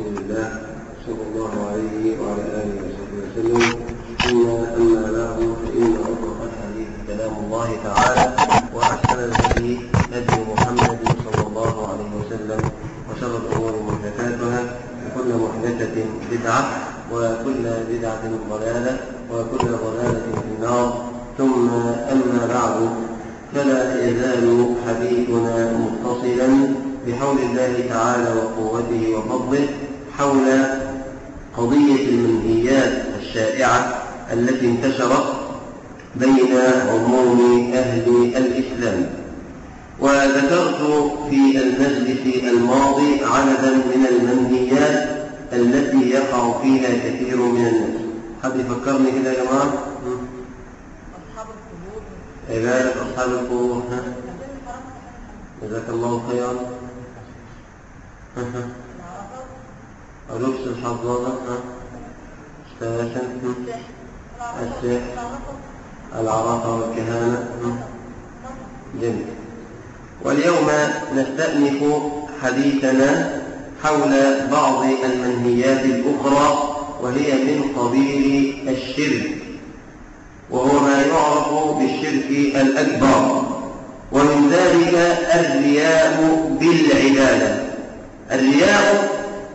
رسول الله صلى الله عليه وعلى آله وصحبه وسلم ثم أما بعد فإن أصدق الحديث كلام الله تعالى وأحسن الهدي هدي محمد صلى الله عليه وسلم وشر الأمور محدثاتها وكل محدثة بدعة وكل بدعة ضلالة وكل ضلالة في النار ثم أما بعد فلا يزال حديثنا متصلا بحول الله تعالى وقوته وفضله حول قضية المنهيات الشائعة التي انتشرت بين عموم أهل الإسلام وذكرت في المجلس الماضي عددا من المنهيات التي يقع فيها كثير من الناس حد يفكرني كده يا جماعة؟ أصحاب القبور عبادة أصحاب القبور ها؟ جزاك الله خيرا ها ها. لبس الحظاظة ها؟ اشتغاشا السحر العراقة والكهانة ها؟ جميل واليوم نستأنف حديثنا حول بعض المنهيات الأخرى وهي من قبيل الشرك وهو ما يعرف بالشرك الأكبر ومن ذلك الرياء بالعبادة الرياء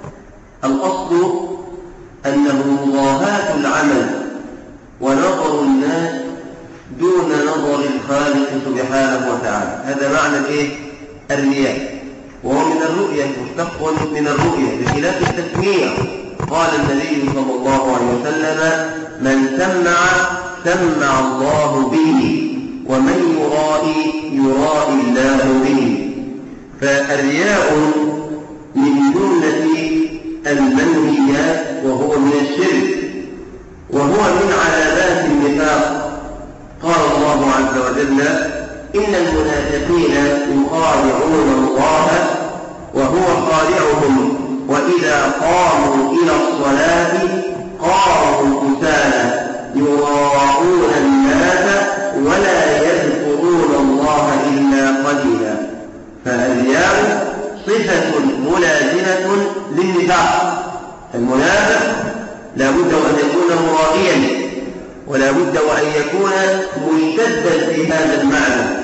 الأصل أنه مضاهاة العمل ونظر الناس دون نظر الخالق سبحانه وتعالى هذا معنى الايه الرياء وهو من الرؤية مشتق من الرؤية بخلاف التسميع قال النبي صلى الله عليه وسلم من سمع سمع الله به ومن يرائي يرائي الله به فالرياء من جملة المنهيات وهو من الشرك وهو من علامات النفاق قال الله عز وجل إن المنافقين يخادعون الله وهو خادعهم وإذا قاموا إلى الصلاة قاموا كسالى يراءون الناس ولا يذكرون الله إلا قليلا فالرياء صفة ملازمة للنفاق المنافق لا بد أن يكون مرائيا ولا بد وأن يكون مشتدا في هذا المعنى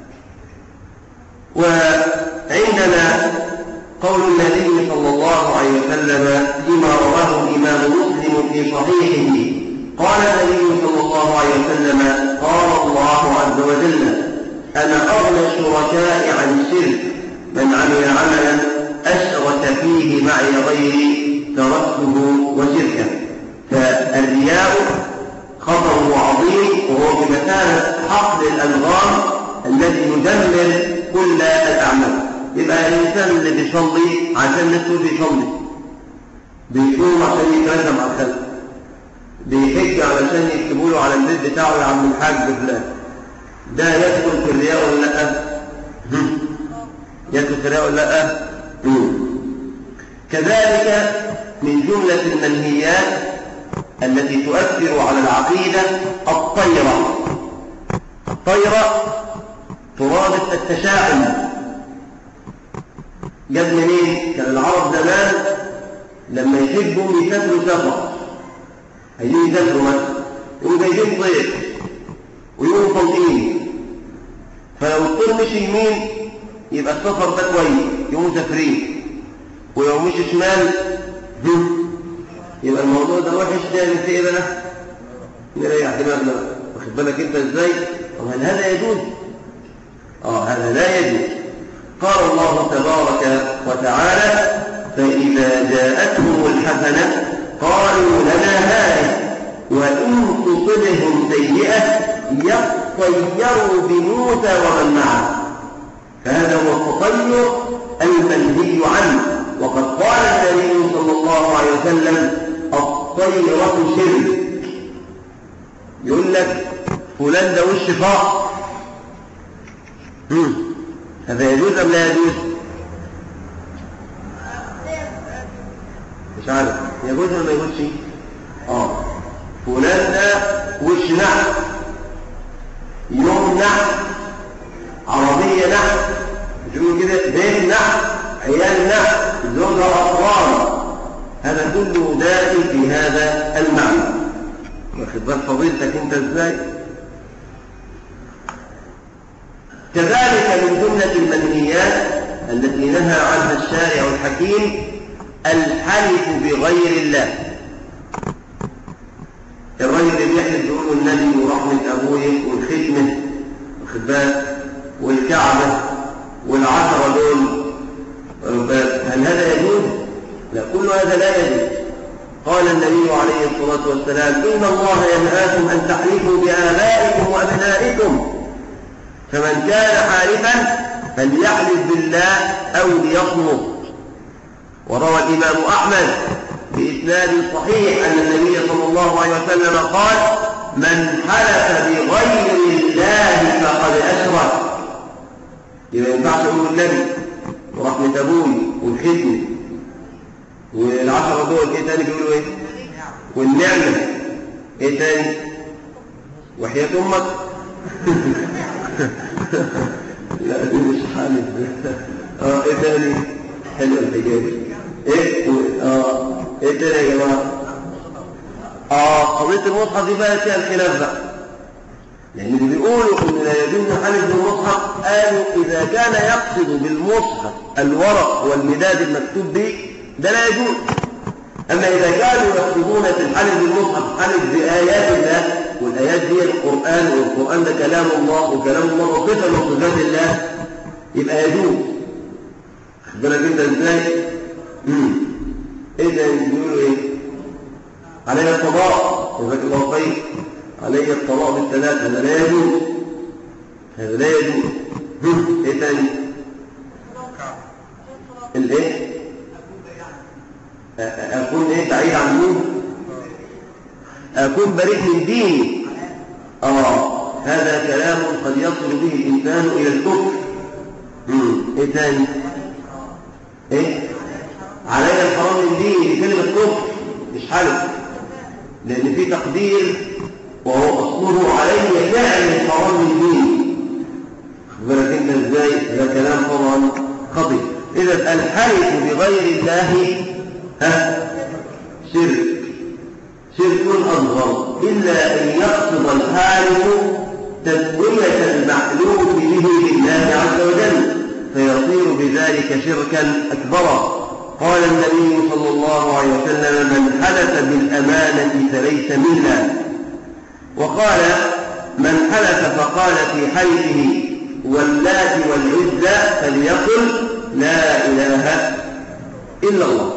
وعندنا قول النبي صلى الله عليه وسلم فيما رواه الإمام مسلم في صحيحه قال النبي صلى الله عليه وسلم قال الله عز وجل أنا أغنى الشركاء عن الشرك من عمل عملا أشرك فيه معي غيري تركته وشركه فالرياء خطره عظيم وهو بمثابة حقل الألغام الذي يدمر كل الأعمال يبقى الإنسان اللي بيصلي عشان الناس تقول بيصلي بيصوم عشان يترجم على الخلق بيحج علشان يكتبوا له على البيت بتاعه يا عم الحاج فلان ده يدخل في الرياء ولا لا؟ هم. يدخل في الرياء ولا لا؟ هم. كذلك من جملة المنهيات التي تؤثر على العقيدة الطيرة الطيرة ترادف التشاؤم جاب منين؟ كان العرب زمان لما يحبوا يسافروا سفر هيجوا يسافروا مثلا يقوموا جايبين طير ويقوموا طالقين فلو الطير مشي يمين يبقى السفر ده كويس يقوموا مسافرين ولو مشي شمال هم، يبقى الموضوع ده وحش تعمل فيه ايه بقى؟ نريح دماغنا واخد بالك انت ازاي؟ طب هل هذا يجوز؟ اه هذا لا يجوز قال الله تبارك وتعالى فإذا جاءتهم الحسنة قالوا لنا هذه وإن تصبهم سيئة يطيروا بموسى ومن معه فهذا هو التطير المنهي عنه وقد قال النبي صلى الله عليه وسلم الطيرة شرك يقول لك فلان ده وش فاق هم. هذا يجوز أم لا يجوز مش عارف يجوز ولا ما يجوزش اه فلان ده وش نحل يوم نحل عربية نحل يقولوا كده بيت نحل عيال نحل زوجها أطفال كله داخل في هذا المعنى واخد بال فضيلتك انت ازاي كذلك من جملة المنهيات التي نهى عنها الشارع الحكيم الحلف بغير الله الرجل اللي بيحلف يقول النبي ورحمة أبوه والختمة واخد بالك والكعبة والعشرة دول هل هذا يجوز؟ لا كل هذا لا يجوز قال النبي عليه الصلاة والسلام إن الله ينهاكم أن تحلفوا بآبائكم وأبنائكم فمن كان حالفا فليحلف بالله أو ليصمت وروى الإمام أحمد بإسناد صحيح أن النبي صلى الله عليه وسلم قال من حلف بغير الله فقد أشرك يبقى ينفعش أقول النبي ورحمة أبوي والختم والعشرة دول إيه تاني بيقولوا إيه؟ والنعمة إيه تاني؟ وحياة أمك لا دي مش حالف اه ايه تاني حلو الحجاب ايه اه ايه تاني يا جماعه اه قضيه المصحف دي بقى فيها الخلاف بقى لان اللي بيقولوا ان لا يجوز حلف بالمصحف قالوا اذا كان يقصد بالمصحف الورق والمداد المكتوب به ده لا يجوز اما اذا كانوا يقصدون في الحلف بالمصحف حلف بايات الله والآيات دي القرآن والقرآن ده كلام الله وكلام الله وصفة من صفات الله يبقى يجوز خد بالك انت ازاي؟ امم ايه ده بيقولوا ايه؟ علي الطلاق جزاك الله خير علي الطلاق بالثلاث هذا لا يجوز هذا لا يجوز ايه تاني؟ الايه؟ اكون ايه بعيد عن مين؟ أكون بريء من ديني آه هذا كلام قد يصل به الإنسان إلى الكفر إيه تاني إيه علي الحرام من ديني كلمة كفر مش حلف لأن في تقدير وهو أصله علي فعل الحرام من ديني بالك انت ازاي ده كلام طبعا خطير اذا الحلف بغير الله ها شرك شرك أصغر إلا أن يقصد الحالف تسوية المحلوف به لله عز وجل فيصير بذلك شركا أكبرا قال النبي صلى الله عليه وسلم من حلف بالأمانة فليس منا وقال من حلف فقال في حلفه واللات والعزى فليقل لا إله إلا الله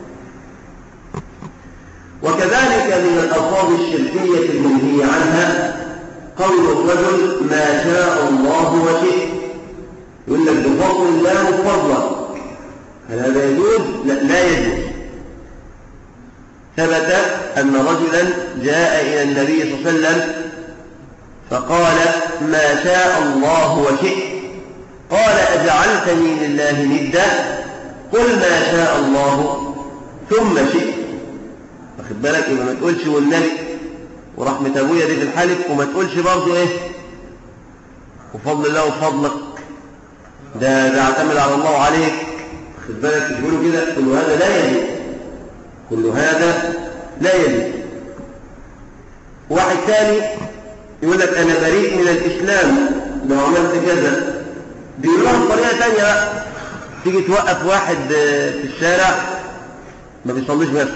وكذلك من الألفاظ الشركية المنهي عنها قول الرجل ما شاء الله وشئت يقول لك بفضل الله فضلا هل هذا يجوز؟ لا, لا يجوز ثبت أن رجلا جاء إلى النبي صلى الله عليه وسلم فقال ما شاء الله وشئت قال أجعلتني لله ندا قل ما شاء الله ثم شئت واخد بالك يبقى ما تقولش والنبي ورحمة أبويا دي في الحلف وما تقولش برضه إيه وفضل الله وفضلك ده ده اعتمد على الله عليك واخد بالك تقولوا كده كل هذا لا يجوز كل هذا لا يجوز واحد ثاني يقول لك أنا بريء من الإسلام لو عملت كذا بيقولوها بطريقة ثانية تيجي توقف واحد في الشارع ما بيصليش بس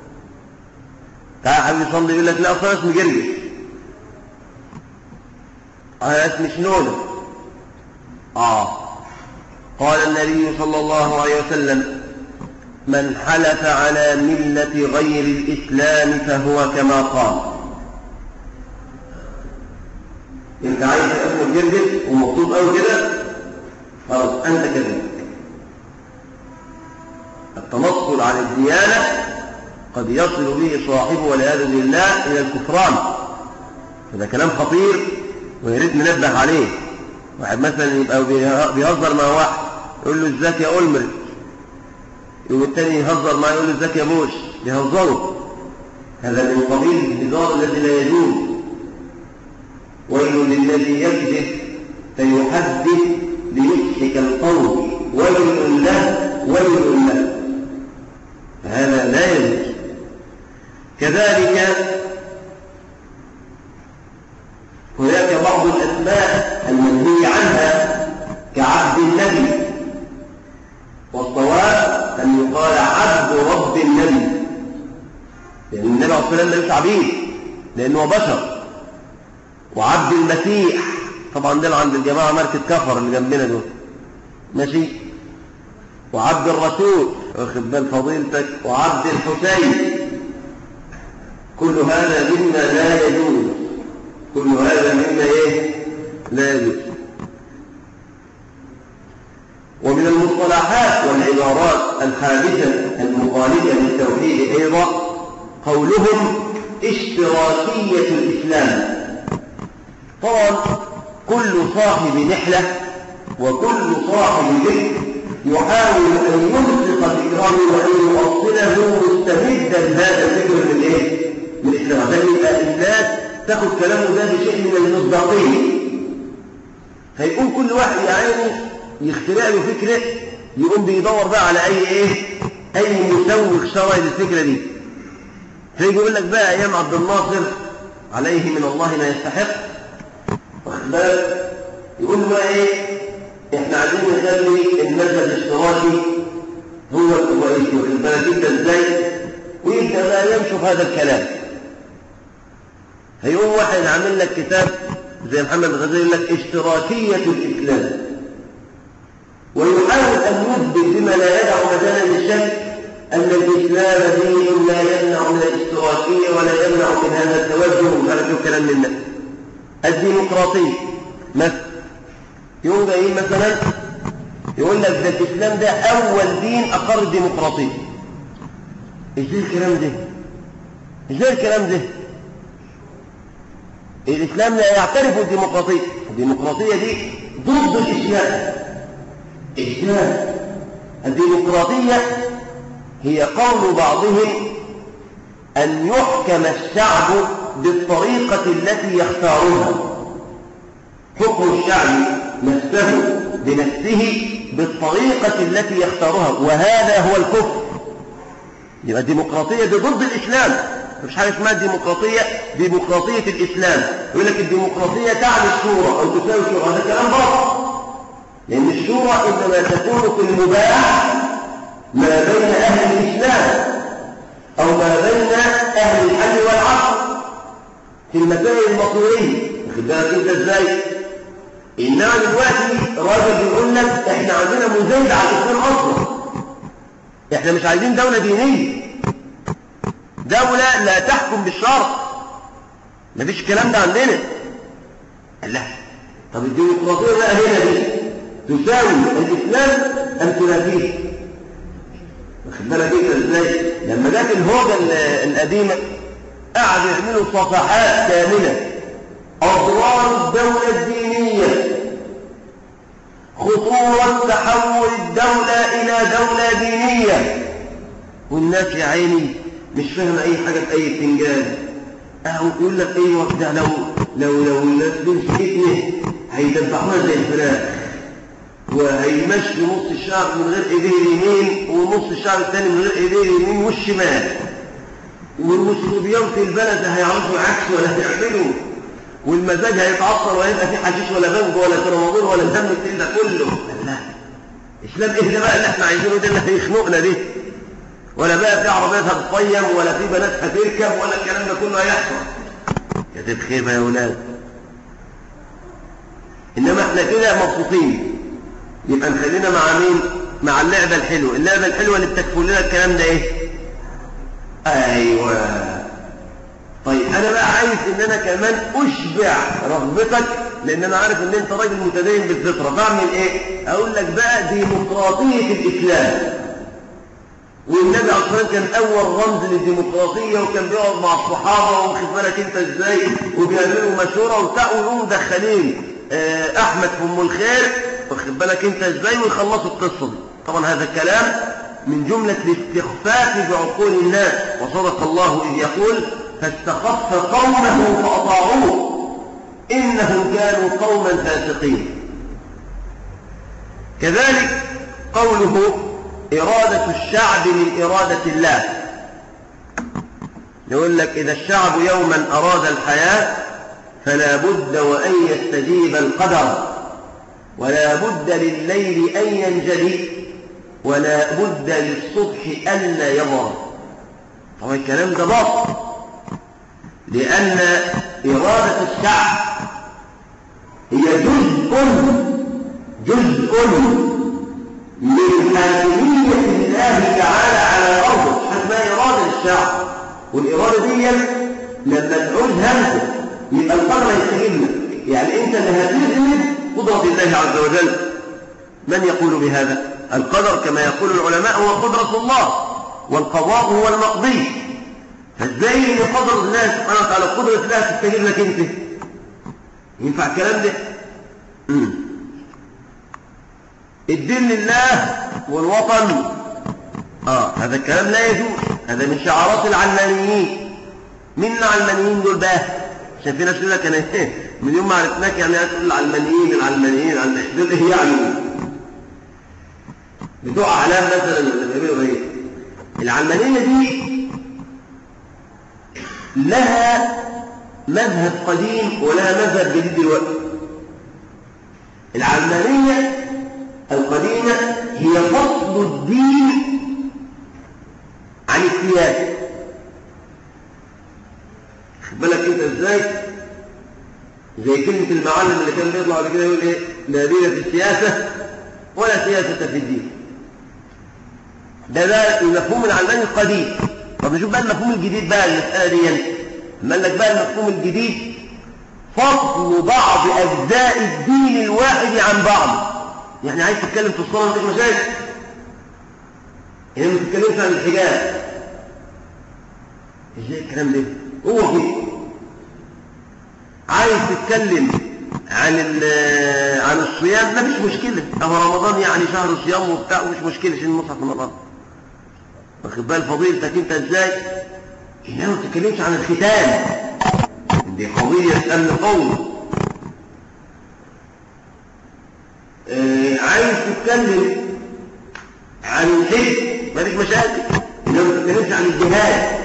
تعال حبيبي يصلي يقول لك لا اصلا اسمي جرجس انا اسمي شنونه اه قال النبي صلى الله عليه وسلم من حلف على ملة غير الإسلام فهو كما قال انت عايز اسمك جرجس ومبسوط قوي كده خلاص انت كذلك التنصل عن الديانه قد يصل به صاحبه والعياذ بالله الى الكفران هذا كلام خطير ويا ريت ننبه عليه واحد مثلا يبقى بيهزر مع واحد يقول له ازيك يا ألمر يقوم الثاني يهزر معاه يقول له ازيك يا بوش يهزروا هذا من قبيل الهزار الذي لا يجوز ويل للذي يكذب فيحدث ليضحك القول ويل له ويل له فهذا لا يجوز كذلك هناك بعض الأسماء المنهي عنها كعبد النبي والصواب أن يقال عبد رب النبي لأن النبي عليه الصلاة والسلام ليس عبيد لأنه بشر وعبد المسيح طبعا ده عند الجماعة ماركة كفر اللي جنبنا دول ماشي وعبد الرسول واخد بال فضيلتك وعبد الحسين كل هذا مما لا يجوز كل هذا مما ايه لا يجوز ومن المصطلحات والعبارات الحادثة المخالفة للتوحيد أيضا قولهم اشتراكية الإسلام طبعا كل صاحب نحلة وكل صاحب ذكر يحاول أن يلصق فكره وأن يؤصله مستمدا هذا الفكر من إيه؟ من الإسلام عشان يبقى الناس تاخد كلامه ده بشيء من المصداقية فيقوم كل واحد يعني يخترع له فكرة يقوم بيدور بقى على أي إيه؟ أي مسوق شرعي للفكرة دي فيجي يقول لك بقى أيام عبد الناصر عليه من الله ما يستحق واخد بالك يقول بقى ايه احنا عايزين نخلي المذهب الاشتراكي هو الكويس واخد بالك انت ازاي ويبدا بقى ينشف هذا الكلام هيقوم واحد عامل لك كتاب زي محمد الغزالي يقول لك اشتراكيه الاسلام ويحاول ان يثبت بما لا يدع مجالا للشك ان الاسلام دين لا يمنع من الاشتراكيه ولا يمنع من هذا التوجه ومش عارف ايه الكلام من ده الديمقراطية مثلا يقول ده ايه مثلا يقول لك ده الاسلام ده اول دين اقر الديمقراطية ازاي الكلام ده ازاي الكلام ده الاسلام لا يعترف بالديمقراطية الديمقراطية دي ضد الاسلام الاسلام الديمقراطية هي قول بعضهم أن يحكم الشعب بالطريقة التي يختارها حكم الشعب نفسه بنفسه بالطريقة التي يختارها وهذا هو الكفر يبقى الديمقراطية دي ضد الإسلام مش حاجة اسمها الديمقراطية ديمقراطية الإسلام يقول لك الديمقراطية تعني الشورى أو تساوي الشورى هذا كلام باطل لأن الشورى إنما تكون في المباح ما بين أهل الإسلام أو ما بين أهل الحل والعقل في المسائل المصيرية واخد بالك أنت إزاي؟ إنما دلوقتي راجل بيقول لك إحنا عندنا مزايد على الإسلام أصلا إحنا مش عايزين دولة دينية دولة لا تحكم بالشرع مفيش الكلام ده عندنا لا طب الديمقراطية بقى هنا دي تساوي الإسلام أم تنافيه واخد بالك انت ازاي لما جت الهوجه القديمه قعدوا يعملوا صفحات كامله اضرار الدوله الدينيه خطوره تحول الدوله الى دوله دينيه والناس يا عيني مش فاهمه اي حاجه في اي فنجان اهو يقول لك ايوه ده لو لو لو الناس دول مسكتني هيدبحونا زي الفراخ وهيمشي نص الشعب من غير ايديه اليمين ونص الشعب الثاني من غير ايديه اليمين والشمال والمسلوبيان في البلد هيعرفوا عكس ولا هيعملوا والمزاج هيتعطل وهيبقى في حشيش ولا بنج ولا ترامادول ولا الدم التقيل ده كله لا اسلام ايه ده بقى اللي احنا عايزينه ده اللي هيخنقنا دي ولا بقى في عربيات هتقيم ولا في بنات هتركب ولا الكلام ده كله هيحصل يا دي الخيبه يا ولاد انما احنا كده مبسوطين يبقى نخلينا مع مين مع اللعبة الحلوة اللعبة الحلوة اللي بتكفل لنا الكلام ده ايه ايوه طيب انا بقى عايز ان انا كمان اشبع رغبتك لان انا عارف ان انت راجل متدين بالفطرة بعمل ايه اقول لك بقى ديمقراطية الاسلام والنبي عليه الصلاه والسلام كان اول رمز للديمقراطيه وكان بيقعد مع الصحابه واخد بالك انت ازاي وبيعملوا مشوره وبتاع ويقوموا مدخلين احمد في ام الخير واخد بالك انت ازاي ويخلصوا القصه دي طبعا هذا الكلام من جمله الاستخفاف بعقول الناس وصدق الله اذ يقول فاستخف قومه فاطاعوه انهم كانوا قوما فاسقين كذلك قوله إرادة الشعب من إرادة الله يقول لك إذا الشعب يوما أراد الحياة فلا بد وأن يستجيب القدر ولا بد لليل أن ينجلي ولا بد للصبح ألا يظهر طبعا الكلام ده باطل لأن إرادة الشعب هي جزء جزء من حاكمية الله تعالى على أرضه اسمها إرادة الشعب والإرادة دي لما تعود همسة يبقى القدر يستجيب لك يعني أنت اللي هتذهب قدرة الله عز وجل من يقول بهذا القدر كما يقول العلماء هو قدرة الله والقضاء هو المقضي فازاي ان قدر الله سبحانه وتعالى قدرة الله تستجيب لك انت ينفع الكلام ده مم. الدين لله والوطن اه هذا الكلام لا يجوز هذا من شعارات العلمانيين مين العلمانيين دول بقى عشان في ناس يقول لك انا ايه من يوم ما عرفناك يعني هتقول العلمانيين العلمانيين العلمانيين دول ايه يعني بتوع اعلام مثلا ولا بيعملوا ايه العلمانيه دي لها مذهب قديم ولها مذهب جديد دلوقتي العلمانيه القديمه هي فصل الدين عن السياسه خد بالك انت ازاي زي كلمة المعلم اللي كان بيطلع بعد كده يقول ايه لا دين في السياسة ولا سياسة في الدين ده ده المفهوم العلماني القديم طب نشوف بقى المفهوم الجديد بقى المسألة دي يعني لما قال لك بقى المفهوم الجديد فصل بعض أجزاء الدين الواحد عن بعض يعني عايز تتكلم في الصلاة مفيش مشاكل يعني ما تتكلمش عن الحجاب ازاي الكلام ده هو كده عايز تتكلم عن عن الصيام ما فيش مشكله اهو رمضان يعني شهر الصيام وبتاع ومش مشكله عشان المصحف رمضان واخد بال فضيلتك انت ازاي انما ما تتكلمش عن الختان دي قضيه امن قومي آه عايز تتكلم عن الحج ما فيش مشاكل انما ما تتكلمش عن الجهاد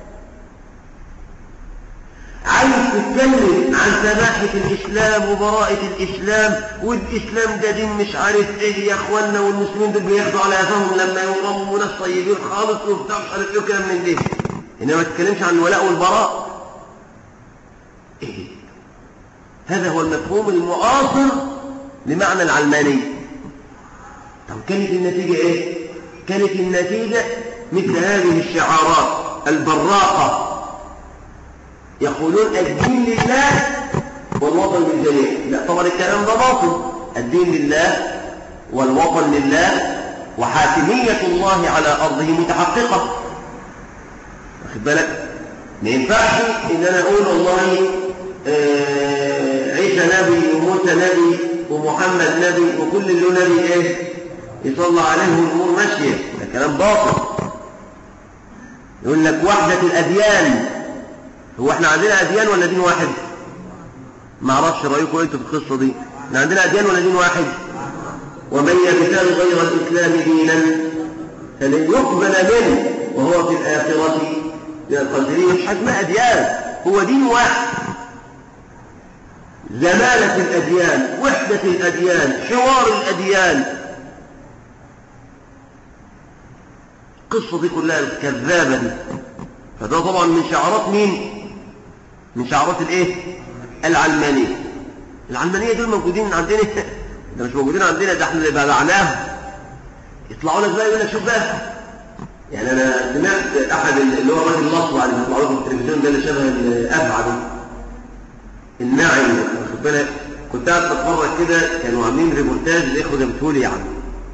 عايز تتكلم عن سماحة الإسلام وبراءة الإسلام والإسلام ده دين مش عارف إيه يا إخواننا والمسلمين دول بياخدوا على قفاهم لما يغرموا ناس طيبين خالص وبتاع مش عارف إيه وكلام من ده إنما ما تتكلمش عن الولاء والبراء إيه هذا هو المفهوم المعاصر لمعنى العلمانية طب كانت النتيجة إيه؟ كانت النتيجة مثل هذه الشعارات البراقة يقولون الدين لله والوطن للجميع لا طبعا الكلام ده باطل الدين لله والوطن لله وحاكمية الله على أرضه متحققة واخد بالك ما ينفعش إن أنا أقول والله آه عيسى نبي وموسى نبي ومحمد نبي وكل اللي له نبي إيه يصلى عليه الأمور ماشية ده كلام باطل يقول لك وحدة الأديان هو احنا عندنا أديان ولا دين واحد ما اعرفش رأيكم انتوا في القصة دي احنا عندنا أديان ولا دين واحد ومن يبتغي غير الإسلام دينا فلن يقبل منه وهو في الآخرة من الخاسرين مش حجم أديان هو دين واحد زمالة الأديان وحدة الأديان حوار الأديان القصة دي كلها الكذابة دي فده طبعا من شعارات مين من شعارات الايه العلمانية العلمانية دول موجودين عندنا ده مش موجودين عندنا ده احنا اللي بلعناهم يطلعوا لك بقى يقول لك شوف بقى يعني انا سمعت احد اللي هو الراجل الاصلع اللي بيطلعوا في التلفزيون ده اللي شبه الافعى ده الناعم واخد بالك كنت قاعد بتفرج كده كانوا عاملين ريبورتاج الاخوه جابته لي يعني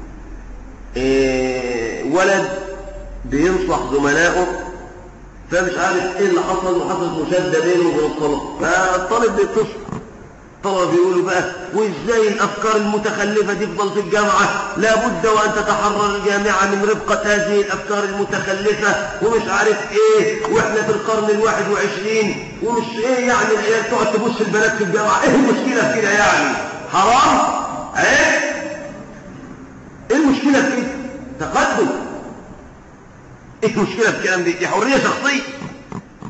إيه ولد بينصح زملائه فمش عارف ايه اللي حصل وحصلت مشاده بينه وبين الطلب فالطالب بيتصل الطلبه بيقولوا بقى وازاي الافكار المتخلفه دي تفضل في الجامعه لابد وان تتحرر الجامعه من ربقه هذه الافكار المتخلفه ومش عارف ايه واحنا في القرن الواحد وعشرين ومش ايه يعني العيال تقعد تبص البنات في الجامعه ايه المشكله في كده يعني حرام ايه ايه المشكله في كده تقدم ايه المشكله في الكلام دي دي حريه شخصيه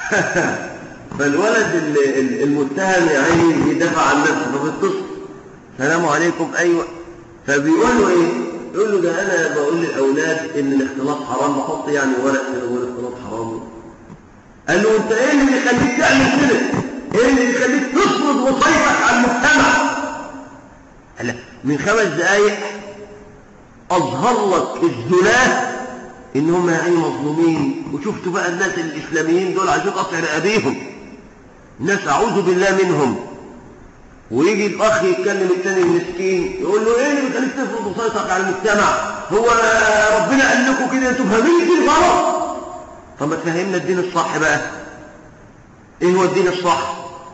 فالولد ال- ال- المتهم يا عيني بيدافع عن نفسه فبيتصل السلام عليكم ايوه فبيقول له ايه؟ يقول له ده انا بقول للاولاد ان الاختلاط حرام بحط يعني ورق كده بقول الاختلاط حرام قال له انت ايه اللي يخليك تعمل كده؟ ايه اللي يخليك تفرض وصيتك على المجتمع؟ قال له من خمس دقايق اظهر لك الزناه ان هم يعني مظلومين وشفتوا بقى الناس الاسلاميين دول عايزين قطع رقابيهم ناس اعوذ بالله منهم ويجي الاخ يتكلم التاني المسكين يقول له ايه اللي بيخليك تفرض وصيتك على المجتمع هو ربنا قال لكم كده انتوا فاهمين الدين غلط طب ما تفهمنا الدين الصح بقى ايه هو الدين الصح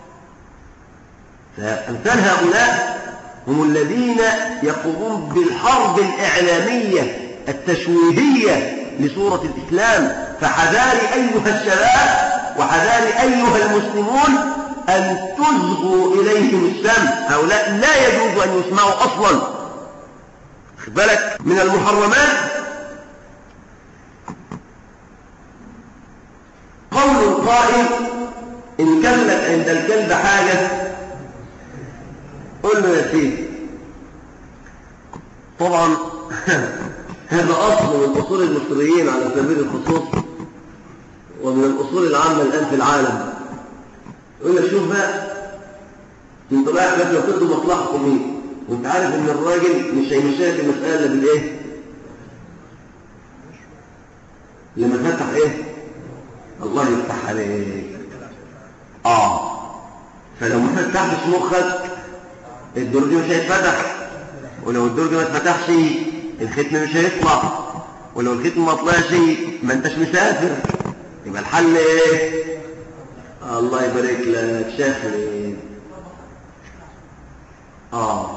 فامثال هؤلاء هم الذين يقومون بالحرب الاعلاميه التشويهيه لصوره الاسلام فحذار ايها الشباب وحذار ايها المسلمون ان تصغوا اليهم السمع هؤلاء لا يجوز ان يسمعوا اصلا خد بالك من المحرمات قول القائل إن كان لك عند الكلب حاجة قل له يا سيدي طبعا هذا أصل من أصول المصريين على سبيل الخصوص ومن الأصول العامة الآن في العالم يقول لك شوف بقى انت بقى لك لو كنتوا مصلحكم مين وانت عارف ان الراجل مش هيمشي لك المسألة إلا بالايه لما فتح ايه الله يفتح عليك اه فلو ما فتحتش مخك الدرج مش هيتفتح ولو الدرج ما اتفتحش الختم مش هيطلع ولو الختم ما طلعش ما انتش مسافر يبقى الحل ايه الله يبارك لك شافني اه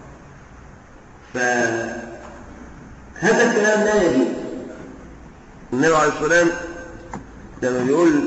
فهذا الكلام لا يجوز النبي عليه الصلاه والسلام لما بيقول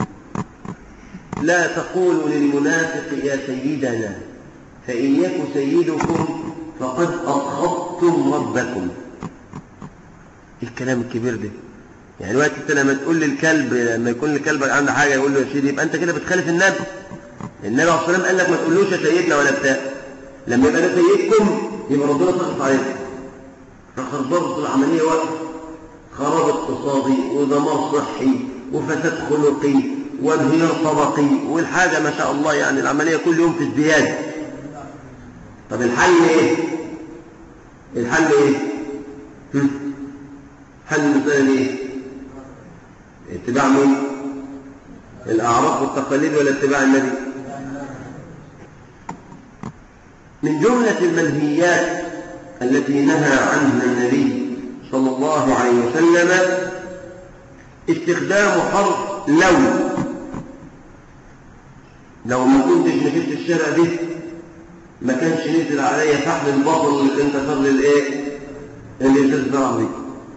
لا تقولوا للمنافق يا سيدنا فإن يك سيدكم فقد أبغضتم ربكم الكلام الكبير ده يعني وقت انت لما تقول للكلب لما يكون الكلب عنده حاجه يقول له يا سيدي يبقى انت كده بتخالف النبي النبي عليه الصلاه والسلام قال لك ما تقولوش يا سيدنا ولا بتاع لما يبقى ده سيدكم يبقى ربنا سخط عليكم فخربطت العمليه واقفه خراب اقتصادي ودمار صحي وفساد خلقي وانهيار طبقي والحاجة ما شاء الله يعني العملية كل يوم في ازدياد طب الحل ايه الحل ايه هم؟ حل المسألة ايه اتباع مين الاعراف والتقاليد ولا اتباع النبي من جملة المنهيات التي نهى عنها النبي صلى الله عليه وسلم استخدام حرف لو لو ما كنتش مشيت الشارع دي ما كانش نزل عليا فحل البطل اللي انت فضل الايه اللي تزرع بيه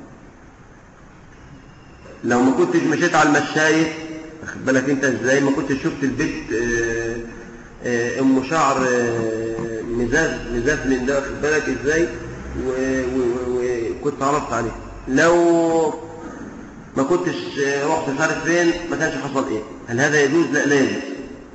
لو ما كنتش مشيت على المشاية واخد بالك انت ازاي ما كنتش شفت البيت آه، آه، ام شعر آه، مزاز مزاز من ده واخد بالك ازاي و- و- و- وكنت عرفت عليه لو ما كنتش رحت مش عارف فين ما كانش حصل ايه هل هذا يجوز لا لا يجوز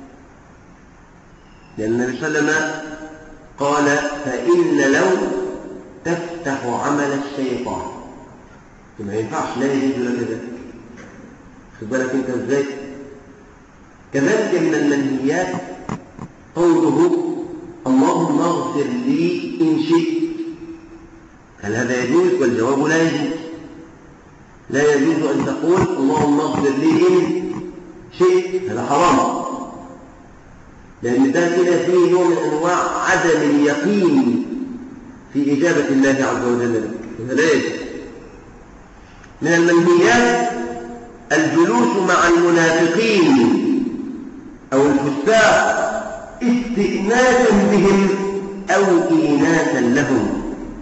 لان النبي صلى الله عليه وسلم قال فان لو تفتح عمل الشيطان ما ينفعش لا يجوز لك ذلك خد بالك انت ازاي كذلك من المنهيات قوله اللهم اغفر لي ان شئت هل هذا يجوز والجواب لا يجوز لا يجوز أن تقول اللهم اغفر لي إن شئت هذا حرام لأن ده كده فيه نوع من أنواع عدم اليقين في إجابة الله عز وجل لك هذا لا يجوز من المنهيات الجلوس مع المنافقين أو الفساق استئناسا بهم أو إيناسا لهم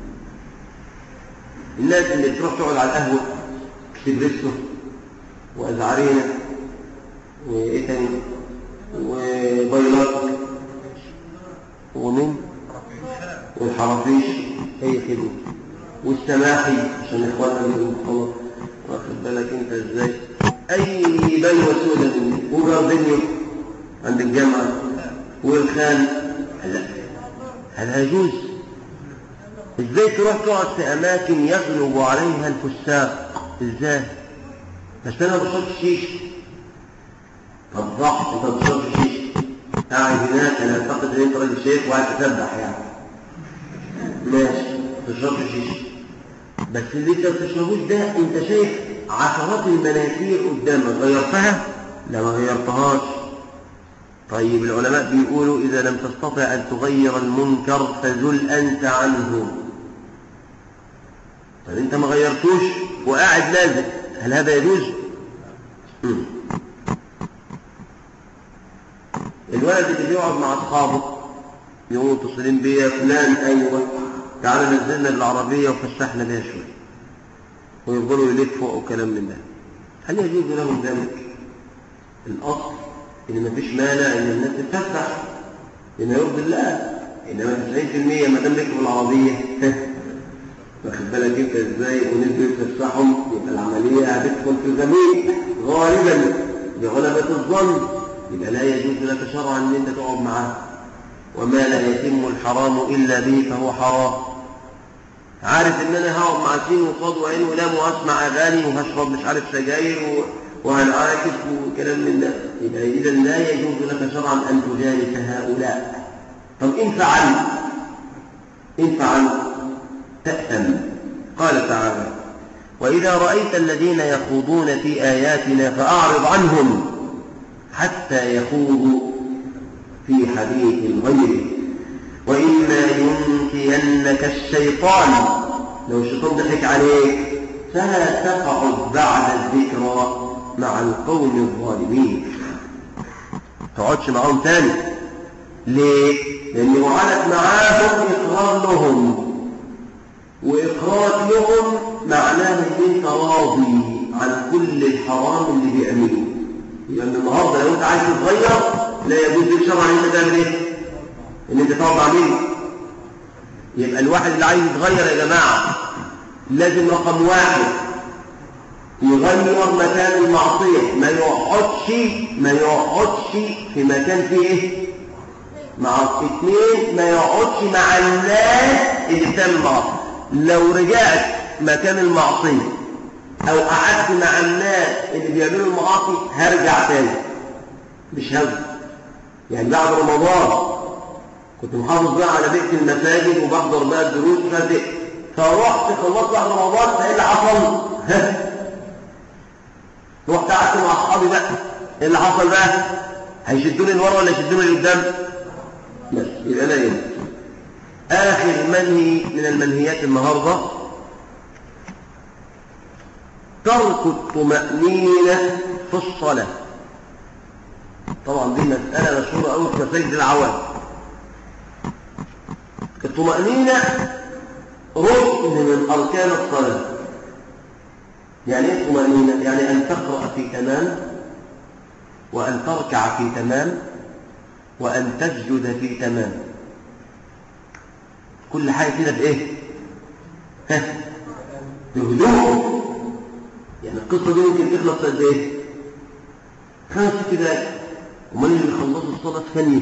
الناس اللي تروح تقعد على القهوة سبريسو وأزعرينة وإيه تاني وبيلات ومن والحرافيش هي خدمة والسماحي عشان إخواننا اللي خلاص واخد بالك أنت إزاي أي بلد البلوى السوداء مني وجاردينيو عند الجامعة والخان لا هذا يجوز ازاي تروح تقعد في اماكن يغلب عليها الفساق ازاي بس انا ما بشربش شيش طب ضحك انت ما بتشربش شيش قاعد هناك انا اعتقد ان انت راجل شيخ وقاعد تسبح يعني ماشي ما تشربش شيش بس اللي انت ما بتشربوش ده انت شايف عشرات المناكير قدامك غيرتها؟ لا ما غيرتهاش طيب العلماء بيقولوا إذا لم تستطع أن تغير المنكر فزل أنت عنه طيب أنت ما غيرتوش وقاعد لازم هل هذا يجوز؟ مم. الولد اللي بيقعد مع أصحابه يقوموا متصلين بيا فلان أيوه تعالى نزلنا بالعربية وفسحنا بيها شوية ويفضلوا يلفوا وكلام من ده هل يجوز لهم ذلك؟ الأصل إن مفيش مانع إن الناس تتفسح بما يرضي الله إنما 90% ما دام ركبوا العربية واخد بالك أنت إزاي ونزلوا يتفسحهم يبقى العملية هتدخل في الزمين غالبا بغلبة الظن يبقى لا يجوز لك شرعا إن أنت تقعد معاه وما لا يتم الحرام إلا به فهو حرام عارف ان انا هقعد مع سين وصاد وعين ولام واسمع اغاني وهشرب مش عارف سجاير و... وهنعاكس وكلام من ده يبقى اذا لا يجوز لك شرعا ان تجالس هؤلاء طب ان فعلت ان فعلت تأثم قال تعالى وإذا رأيت الذين يخوضون في آياتنا فأعرض عنهم حتى يخوضوا في حديث غيره وإما ينسينك الشيطان لو الشيطان ضحك عليك فلا تقعد بعد الذكرى مع القوم الظالمين تقعدش معاهم تاني ليه؟ لأن وعدك معاهم إقرار لهم وإقرارك لهم معناه إن أنت راضي عن كل الحرام اللي بيعملوه يبقى من النهارده لو أنت عايز تتغير لا يجوز لك شرعا إن أنت تعمل إيه؟ ان انت تقعد مع مين يبقى الواحد اللي عايز يتغير يا جماعه لازم رقم واحد يغير مكان المعصيه ما يقعدش ما يقعدش في مكان فيه ايه مع اثنين ما يقعدش مع الناس اللي بتعمل معصيه لو رجعت مكان المعصيه او قعدت مع الناس اللي بيعملوا المعاصي هرجع تاني مش هرجع يعني بعد رمضان كنت محافظ بقى على بيت المساجد وبحضر بقى الدروس فدق فرحت خلصت بعد رمضان فايه اللي حصل؟ رحت قعدت مع اصحابي بقى ايه اللي حصل بقى؟ هيشدوني لورا ولا يشدوني لقدام؟ بس يبقى لا يمكن اخر منهي من المنهيات النهارده ترك الطمأنينة في الصلاة طبعا دي مسألة مشهورة أوي في مساجد العوام الطمأنينة ركن من أركان الصلاة يعني ايه الطمأنينة؟ يعني أن تقرأ في تمام وأن تركع في تمام وأن تسجد في تمام كل حاجة كده بإيه؟ ها؟ بهدوء يعني القصة دي ممكن تخلص قد إيه؟ خمس ست دقايق ومن اللي بيخلصوا الصلاة في ثانية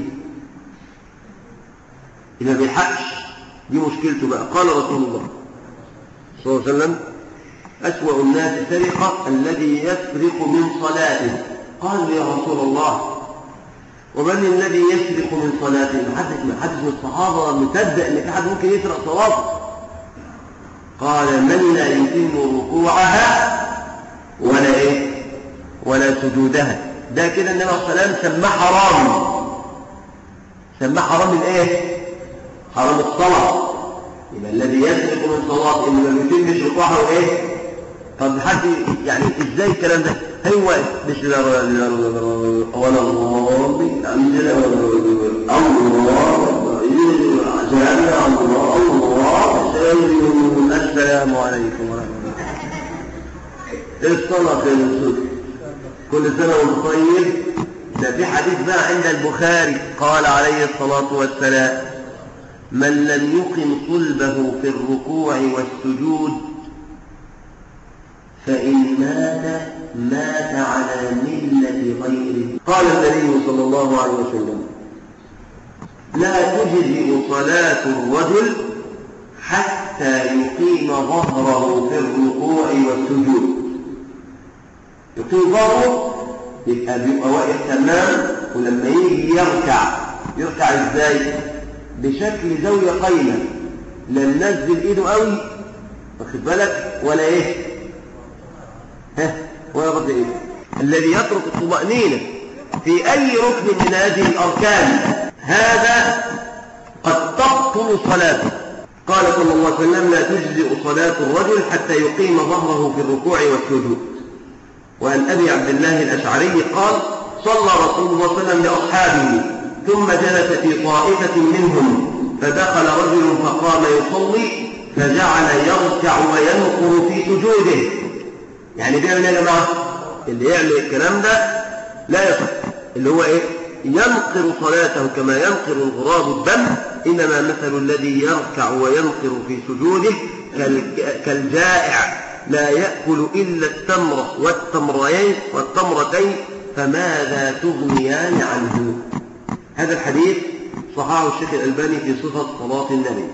إذا بيحقش دي مشكلته بقى قال رسول الله صلى الله عليه وسلم أسوأ الناس سرقة الذي يسرق من صلاته قال يا رسول الله ومن الذي يسرق من صلاته محدث من حدث من الصحابة مصدق ان في حد ممكن يسرق صلاته قال من لا يتم ركوعها ولا ايه ولا سجودها ده كده النبي عليه الصلاه والسلام سماه حرام سماه حرام من ايه حرام الصلاه يبقى الذي يسرق من صلاه ان ما بيتمش ركوعها وايه طب حد يعني ازاي الكلام ده هو بسم الله الرحمن الرحيم ولا الله عندنا الله السلام عليكم ورحمه الله الصلاه في الرسول كل سنه وانت طيب ده في حديث بقى عند البخاري قال عليه الصلاه والسلام من لم يقم صلبه في الركوع والسجود فإن مات مات على ملة غيره قال النبي صلى الله عليه وسلم لا تجزئ صلاة الرجل حتى يقيم ظهره في الركوع والسجود يقيم ظهره يبقى بيبقى واقف تمام ولما يجي يركع يركع ازاي بشكل زاويه قايمه لا ننزل ايده قوي واخد بالك ولا ايه ها ولا رد ايده الذي يترك الطمأنينة في أي ركن من هذه الأركان هذا قد تبطل صلاته قال صلى الله عليه وسلم لا تجزئ صلاة الرجل حتى يقيم ظهره في الركوع والسجود وعن أبي عبد الله الأشعري قال صلى رسول الله صلى الله عليه وسلم لأصحابه ثم جلس في طائفة منهم فدخل رجل فقام يصلي فجعل يركع وينقر في سجوده يعني بيعمل ايه يا جماعه اللي يعمل الكلام ده لا يصح اللي هو ايه ينقر صلاته كما ينقر الغراب الدم انما مثل الذي يركع وينقر في سجوده كالجائع لا ياكل الا التمر والتمرين والتمرتين فماذا تغنيان عنه هذا الحديث صححه الشيخ الالباني في صفه صلاه النبي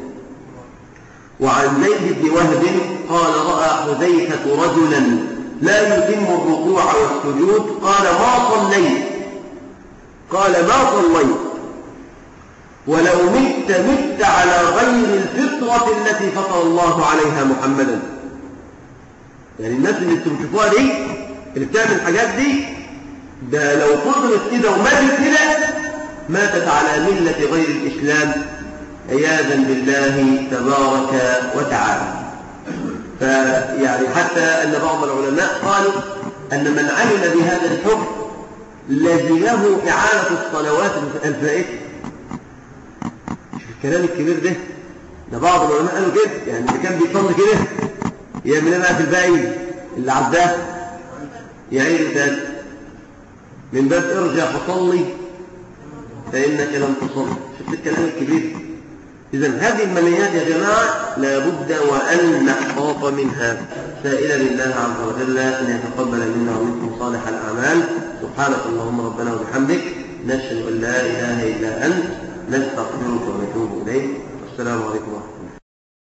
وعن زيد بن وهب قال راى حذيفه رجلا لا يتم الركوع والسجود قال ما صليت قال ما صليت ولو مت مت على غير الفطرة التي فطر الله عليها محمدا يعني الناس اللي انتم بتشوفوها دي اللي بتعمل الحاجات دي ده لو فضلت كده وماتت كده ماتت على ملة غير الإسلام عياذا بالله تبارك وتعالى فيعني حتى أن بعض العلماء قالوا أن من علم بهذا الحكم لزمه إعادة الصلوات الفائتة مش الكلام الكبير ده ده بعض العلماء قالوا كده يعني اللي كان بيصلي كده يعمل ايه بقى في الباقي اللي عداه يعيد تاني من باب ارجع فصلي فإنك لم تصلي شفت الكلام الكبير إذا هذه المنيات يا جماعة لابد وأن نحتاط منها سائلا لله عز وجل أن يتقبل منا ومنكم صالح الأعمال سبحانك اللهم ربنا وبحمدك نشهد أن لا إله إلا أنت نستغفرك ونتوب إليك والسلام عليكم ورحمة الله